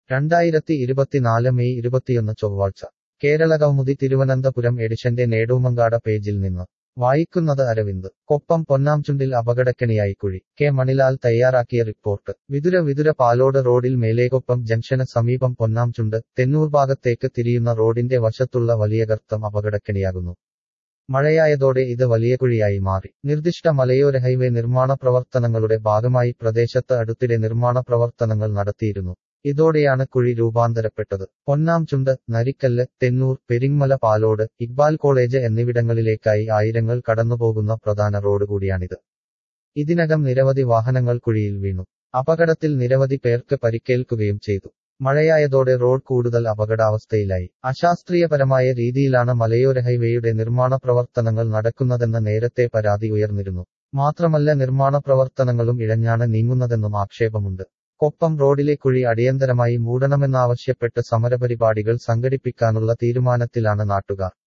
രണ്ടായിരത്തി ഇരുപത്തിനാല് മെയ് ഇരുപത്തിയൊന്ന് ചൊവ്വാഴ്ച കേരള കൗമുദി തിരുവനന്തപുരം എഡിഷന്റെ നേടൂമങ്കാട പേജിൽ നിന്ന് വായിക്കുന്നത് അരവിന്ദ് കൊപ്പം പൊന്നാംചുണ്ടിൽ അപകടക്കണിയായി കുഴി കെ മണിലാൽ തയ്യാറാക്കിയ റിപ്പോർട്ട് വിതുര വിതുര പാലോട് റോഡിൽ മേലേകൊപ്പം ജംഗ്ഷന് സമീപം പൊന്നാംചുണ്ട് തെന്നൂർ ഭാഗത്തേക്ക് തിരിയുന്ന റോഡിന്റെ വശത്തുള്ള വലിയ ഗർത്തം അപകടക്കണിയാകുന്നു മഴയായതോടെ ഇത് വലിയ കുഴിയായി മാറി നിർദ്ദിഷ്ട മലയോര ഹൈവേ നിർമ്മാണ പ്രവർത്തനങ്ങളുടെ ഭാഗമായി പ്രദേശത്ത് അടുത്തിടെ നിർമ്മാണ പ്രവർത്തനങ്ങൾ നടത്തിയിരുന്നു ഇതോടെയാണ് കുഴി രൂപാന്തരപ്പെട്ടത് പൊന്നാംചുണ്ട് നരിക്കല്ല് തെന്നൂർ പെരിങ്ങമല പാലോട് ഇക്ബാൽ കോളേജ് എന്നിവിടങ്ങളിലേക്കായി ആയിരങ്ങൾ കടന്നുപോകുന്ന പ്രധാന റോഡ് കൂടിയാണിത് ഇതിനകം നിരവധി വാഹനങ്ങൾ കുഴിയിൽ വീണു അപകടത്തിൽ നിരവധി പേർക്ക് പരിക്കേൽക്കുകയും ചെയ്തു മഴയായതോടെ റോഡ് കൂടുതൽ അപകടാവസ്ഥയിലായി അശാസ്ത്രീയപരമായ രീതിയിലാണ് മലയോര ഹൈവേയുടെ നിർമ്മാണ പ്രവർത്തനങ്ങൾ നടക്കുന്നതെന്ന് നേരത്തെ പരാതി ഉയർന്നിരുന്നു മാത്രമല്ല നിർമ്മാണ പ്രവർത്തനങ്ങളും ഇഴഞ്ഞാണ് നീങ്ങുന്നതെന്നും ആക്ഷേപമുണ്ട് കൊപ്പം റോഡിലെ കുഴി അടിയന്തരമായി മൂടണമെന്നാവശ്യപ്പെട്ട് സമരപരിപാടികൾ സംഘടിപ്പിക്കാനുള്ള തീരുമാനത്തിലാണ് നാട്ടുകാർ